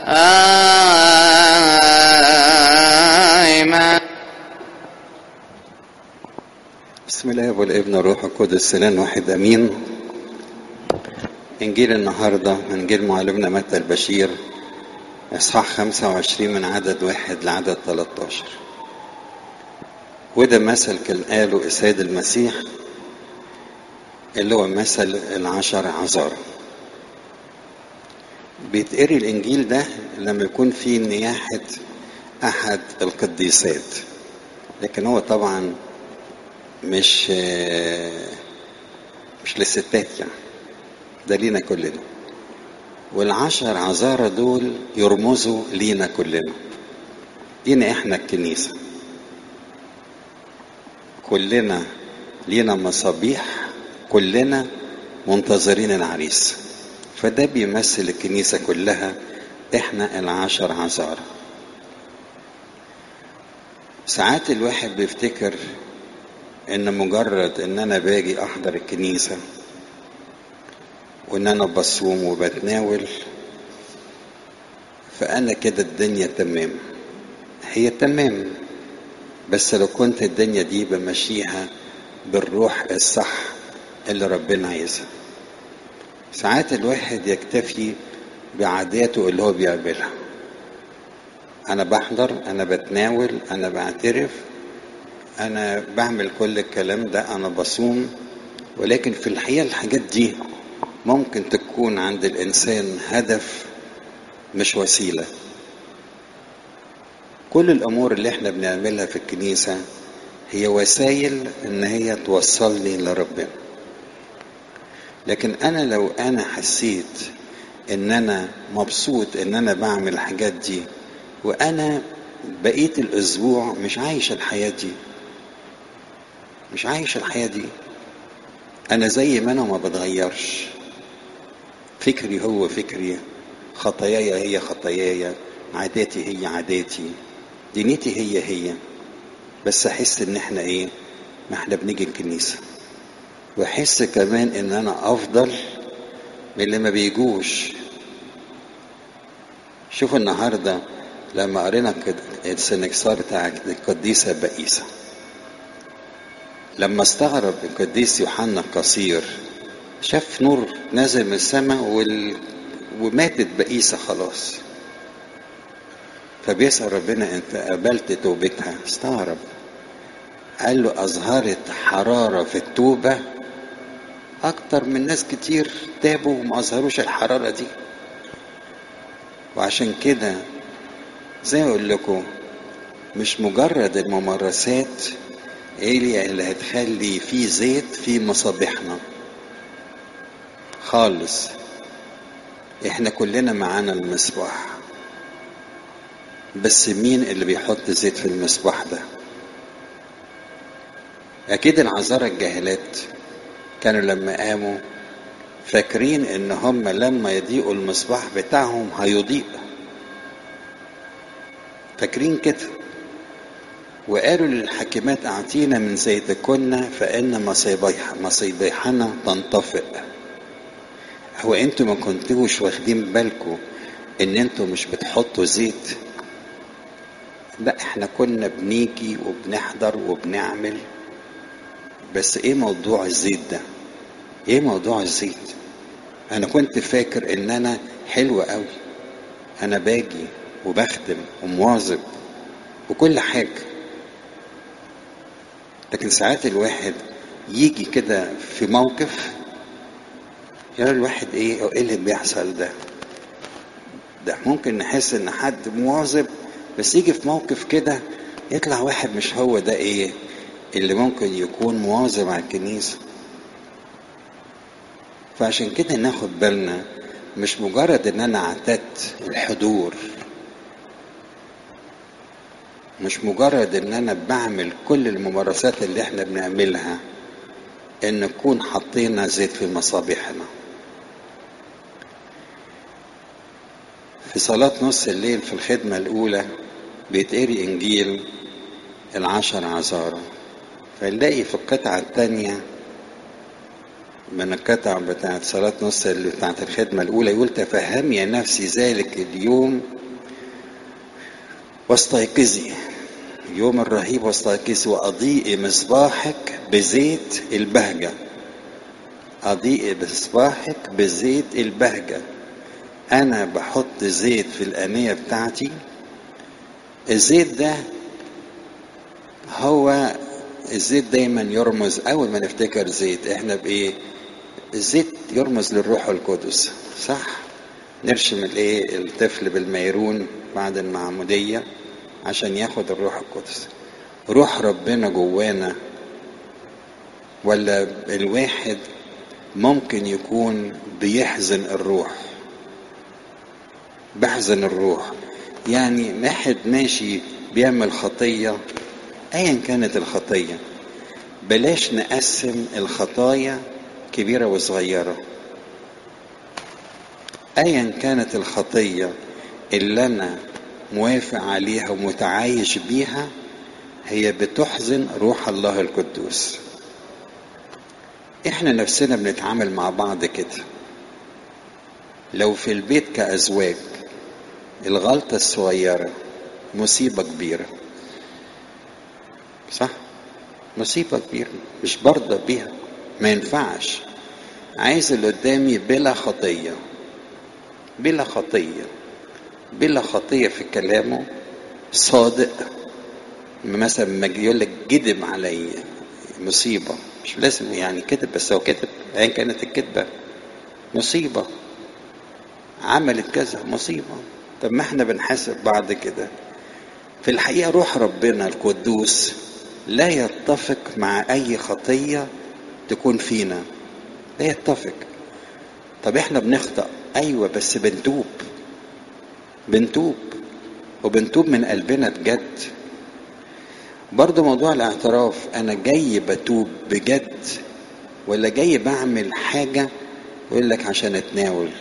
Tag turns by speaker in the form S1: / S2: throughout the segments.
S1: آمين
S2: بسم الله والابن والروح القدس الان واحد امين انجيل النهارده انجيل معلمنا متى البشير اصحاح 25 من عدد واحد لعدد 13 وده مثل كان قاله السيد المسيح اللي هو مثل العشر عذارى بيتقري الانجيل ده لما يكون في نياحه احد القديسات لكن هو طبعا مش مش للستات يعني ده لينا كلنا والعشر عذارى دول يرمزوا لينا كلنا لينا احنا الكنيسة كلنا لينا مصابيح كلنا منتظرين العريس فده بيمثل الكنيسة كلها احنا العشر عذارى ساعات الواحد بيفتكر ان مجرد ان انا باجي احضر الكنيسة وان انا بصوم وبتناول فانا كده الدنيا تمام هي تمام بس لو كنت الدنيا دي بمشيها بالروح الصح اللي ربنا عايزها ساعات الواحد يكتفي بعاداته اللي هو بيعملها انا بحضر انا بتناول انا بعترف انا بعمل كل الكلام ده انا بصوم ولكن في الحقيقه الحاجات دي ممكن تكون عند الانسان هدف مش وسيله كل الامور اللي احنا بنعملها في الكنيسه هي وسائل ان هي توصلني لربنا لكن انا لو انا حسيت ان انا مبسوط ان انا بعمل الحاجات دي وانا بقيت الاسبوع مش عايش الحياه دي مش عايش الحياة دي أنا زي ما أنا ما بتغيرش فكري هو فكري خطاياي هي خطاياي عاداتي هي عاداتي دنيتي هي هي بس أحس إن إحنا إيه ما إحنا بنيجي الكنيسة وأحس كمان إن أنا أفضل من اللي ما بيجوش شوفوا النهاردة لما قرينا السنكسار بتاع القديسة بئيسة لما استغرب القديس يوحنا القصير شاف نور نازل من السماء وال... وماتت بئيسة خلاص فبيسأل ربنا انت قبلت توبتها استغرب قال له أظهرت حرارة في التوبة أكتر من ناس كتير تابوا وما أظهروش الحرارة دي وعشان كده زي ما أقول لكم مش مجرد الممارسات هي اللي هتخلي في زيت في مصابيحنا خالص احنا كلنا معانا المصباح بس مين اللي بيحط زيت في المصباح ده اكيد العذارى الجاهلات كانوا لما قاموا فاكرين ان هم لما يضيقوا المصباح بتاعهم هيضيء فاكرين كده وقالوا للحاكمات أعطينا من زيتكن فإن مصيبيح مصيبيحنا تنطفئ هو انتوا ما كنتوش واخدين بالكم ان انتوا مش بتحطوا زيت لا احنا كنا بنيجي وبنحضر وبنعمل بس ايه موضوع الزيت ده ايه موضوع الزيت انا كنت فاكر ان انا حلو قوي انا باجي وبخدم ومواظب وكل حاجه لكن ساعات الواحد يجي كده في موقف يرى الواحد ايه ايه اللي بيحصل ده ده ممكن نحس ان حد مواظب بس يجي في موقف كده يطلع واحد مش هو ده ايه اللي ممكن يكون مواظب على الكنيسة فعشان كده ناخد بالنا مش مجرد ان انا اعتدت الحضور مش مجرد ان انا بعمل كل الممارسات اللي احنا بنعملها ان نكون حطينا زيت في مصابيحنا في صلاة نص الليل في الخدمة الأولى بيتقري إنجيل العشر عذارى فنلاقي في القطعة الثانية من القطع بتاعت صلاة نص اللي بتاعت الخدمة الأولى يقول تفهمي يا نفسي ذلك اليوم واستيقظي يوم الرهيب واستيقظي وأضيئي مصباحك بزيت البهجة أضيئي مصباحك بزيت البهجة أنا بحط زيت في الآنية بتاعتي الزيت ده هو الزيت دايما يرمز أول ما نفتكر زيت إحنا بإيه؟ الزيت يرمز للروح القدس صح؟ نرشم الايه الطفل بالميرون بعد المعمودية عشان ياخد الروح القدس روح ربنا جوانا ولا الواحد ممكن يكون بيحزن الروح بحزن الروح يعني واحد ماشي بيعمل خطية ايا كانت الخطية بلاش نقسم الخطايا كبيرة وصغيرة ايا كانت الخطية اللي انا موافق عليها ومتعايش بيها هي بتحزن روح الله القدوس احنا نفسنا بنتعامل مع بعض كده لو في البيت كأزواج الغلطة الصغيرة مصيبة كبيرة صح مصيبة كبيرة مش برضى بيها ما ينفعش عايز اللي قدامي بلا خطية بلا خطية بلا خطية في كلامه صادق مثلا ما يقول لك كذب عليا مصيبة مش لازم يعني كذب بس هو كذب ايا كانت الكذبة مصيبة عملت كذا مصيبة طب ما احنا بنحاسب بعض كده في الحقيقة روح ربنا القدوس لا يتفق مع أي خطية تكون فينا لا يتفق طب احنا بنخطأ أيوة بس بنتوب بنتوب وبنتوب من قلبنا بجد برضه موضوع الاعتراف أنا جاي بتوب بجد ولا جاي بعمل حاجة يقول لك عشان اتناول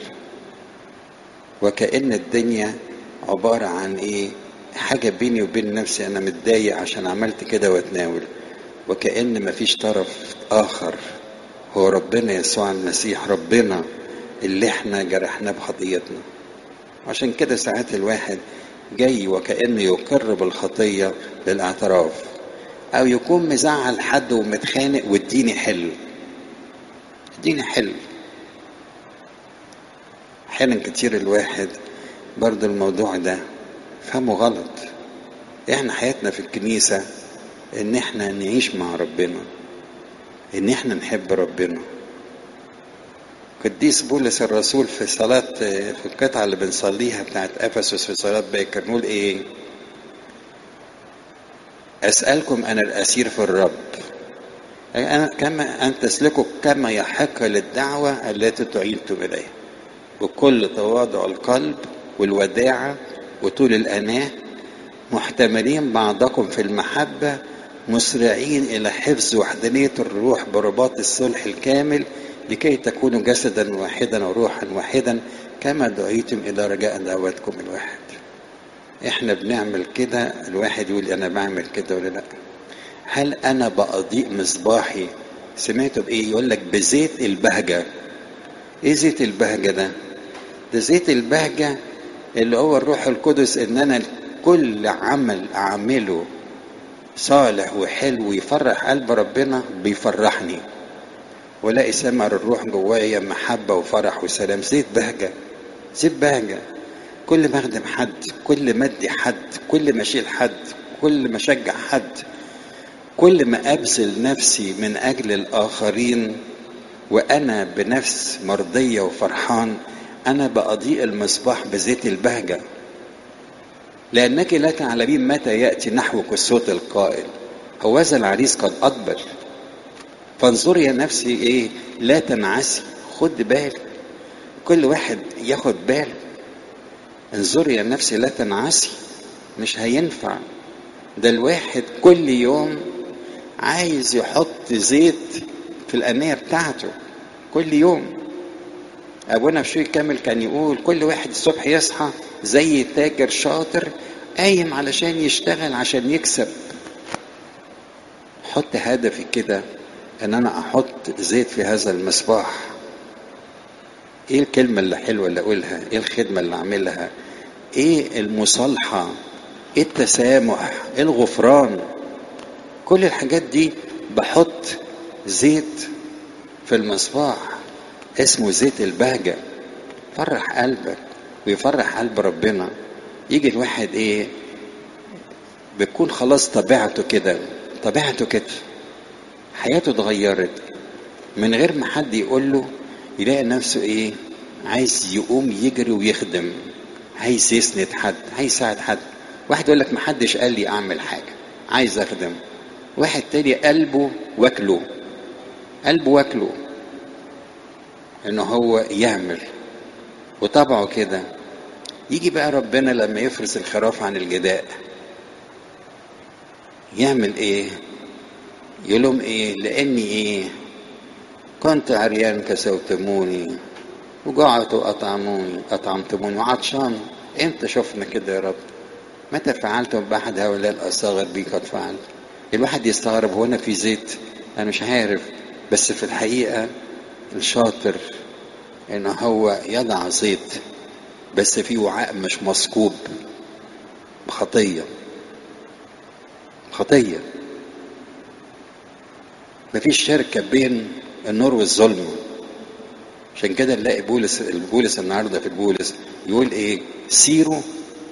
S2: وكأن الدنيا عبارة عن ايه حاجة بيني وبين نفسي انا متضايق عشان عملت كده واتناول وكأن مفيش طرف اخر هو ربنا يسوع المسيح ربنا اللي احنا جرحناه بخطيتنا عشان كده ساعات الواحد جاي وكأنه يقر بالخطية للاعتراف او يكون مزعل حد ومتخانق واديني حل اديني حل احيانا كتير الواحد برضه الموضوع ده فهمه غلط احنا حياتنا في الكنيسة ان احنا نعيش مع ربنا ان احنا نحب ربنا قديس بولس الرسول في صلاة في القطعة اللي بنصليها بتاعت افسس في صلاة باكر نقول ايه اسألكم انا الاسير في الرب أنا كما أن تسلكوا كما يحق للدعوة التي تعينتم إليها بكل تواضع القلب والوداعة وطول الأناة محتملين بعضكم في المحبة مسرعين إلى حفظ وحدانية الروح برباط الصلح الكامل لكي تكونوا جسدا واحدا وروحا واحدا كما دعيتم إلى رجاء دعوتكم الواحد احنا بنعمل كده الواحد يقول انا بعمل كده ولا لا هل انا بأضيء مصباحي سمعته بايه يقول لك بزيت البهجه ايه زيت البهجه ده ده زيت البهجه اللي هو الروح القدس ان انا كل عمل اعمله صالح وحلو ويفرح قلب ربنا بيفرحني ولاقي ثمر الروح جوايا محبه وفرح وسلام زيت بهجه زيت بهجه كل ما اخدم حد كل ما ادي حد كل ما اشيل حد كل ما اشجع حد كل ما ابذل نفسي من اجل الاخرين وانا بنفس مرضيه وفرحان انا باضيء المصباح بزيت البهجه لانك لا تعلمين متى ياتي نحوك الصوت القائل هوذا العريس قد اقبل فانظري يا نفسي ايه لا تنعسي خد بالك كل واحد ياخد باله انظري يا نفسي لا تنعسي مش هينفع ده الواحد كل يوم عايز يحط زيت في الأنية بتاعته كل يوم أبونا بشوي كامل كان يقول كل واحد الصبح يصحى زي تاجر شاطر قايم علشان يشتغل عشان يكسب حط هدفي كده ان انا احط زيت في هذا المصباح ايه الكلمة اللي حلوة اللي اقولها ايه الخدمة اللي اعملها ايه المصالحة ايه التسامح ايه الغفران كل الحاجات دي بحط زيت في المصباح اسمه زيت البهجة فرح قلبك ويفرح قلب ربنا يجي الواحد ايه بيكون خلاص طبيعته كده طبيعته كده حياته اتغيرت من غير ما حد يقول له يلاقي نفسه ايه عايز يقوم يجري ويخدم عايز يسند حد عايز يساعد حد واحد يقول لك محدش قال لي اعمل حاجه عايز اخدم واحد تاني قلبه واكله قلبه واكله انه هو يعمل وطبعه كده يجي بقى ربنا لما يفرس الخراف عن الجداء يعمل ايه يقول لهم ايه لاني ايه كنت عريان كسوتموني وجعت اطعموني اطعمتموني وعطشان امتى شفنا كده يا رب متى فعلتم باحد هؤلاء الاصاغر بي قد فعلت الواحد يستغرب هو انا في زيت انا مش عارف بس في الحقيقه الشاطر ان هو يضع زيت بس في وعاء مش مثقوب بخطيه خطيه مفيش شركه بين النور والظلم عشان كده نلاقي بولس بولس النهارده في البولس يقول ايه سيروا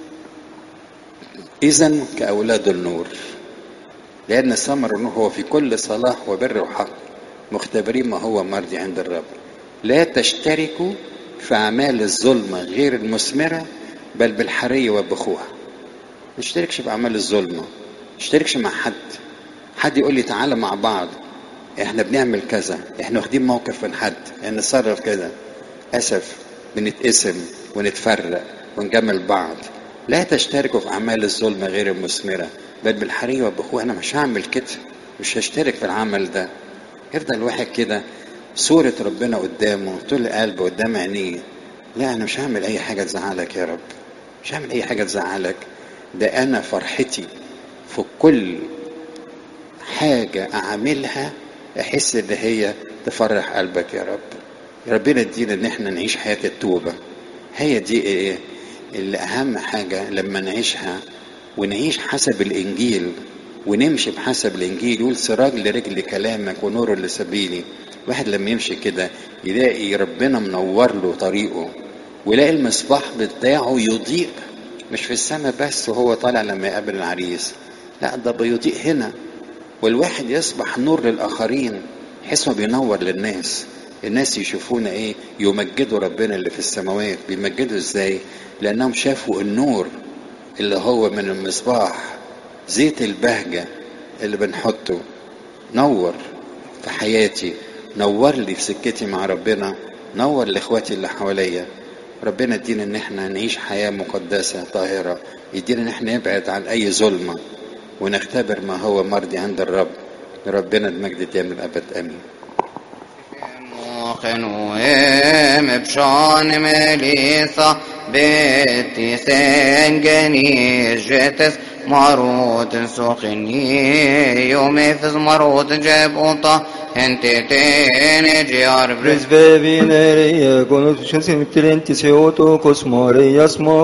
S2: اذا كاولاد النور لان ثمر النور هو في كل صلاح وبر وحق مختبرين ما هو مرضي عند الرب لا تشتركوا في اعمال الظلمه غير المثمره بل بالحريه وبخوها ما تشتركش في اعمال الظلمه ما تشتركش مع حد حد يقول لي تعالى مع بعض احنا بنعمل كذا احنا واخدين موقف من حد يعني نتصرف كده اسف بنتقسم ونتفرق ونجمل بعض لا تشتركوا في اعمال الظلم غير المثمره بل بالحريه وبخوه انا مش هعمل كده مش هشترك في العمل ده يفضل الواحد كده صورة ربنا قدامه طول قلبه قدام عينيه لا انا مش هعمل اي حاجة تزعلك يا رب مش هعمل اي حاجة تزعلك ده انا فرحتي في كل حاجة اعملها احس ان هي تفرح قلبك يا رب ربنا يدينا ان احنا نعيش حياة التوبة هي دي ايه اللي اهم حاجة لما نعيشها ونعيش حسب الانجيل ونمشي بحسب الانجيل يقول سراج لرجل كلامك ونور لسبيلي واحد لما يمشي كده يلاقي ربنا منور له طريقه ويلاقي المصباح بتاعه يضيء مش في السماء بس وهو طالع لما يقابل العريس لا ده بيضيء هنا والواحد يصبح نور للآخرين حيث ما بينور للناس الناس يشوفونا ايه يمجدوا ربنا اللي في السماوات بيمجدوا ازاي لانهم شافوا النور اللي هو من المصباح زيت البهجة اللي بنحطه نور في حياتي نور لي في سكتي مع ربنا نور لاخواتي اللي حواليا ربنا يدينا ان احنا نعيش حياة مقدسة طاهرة يدينا ان احنا نبعد عن اي ظلمة ونختبر ما هو مرضي عند الرب لربنا المجد دائما الابد امين
S1: خنوهم بشان مليصة بيتي سنجني جتس مرود سوقني يومي فز مرود جبوطة انت تين جيار برز
S3: Prezve vinere, conoscenze mitrenti, se auto cosmore, iasmo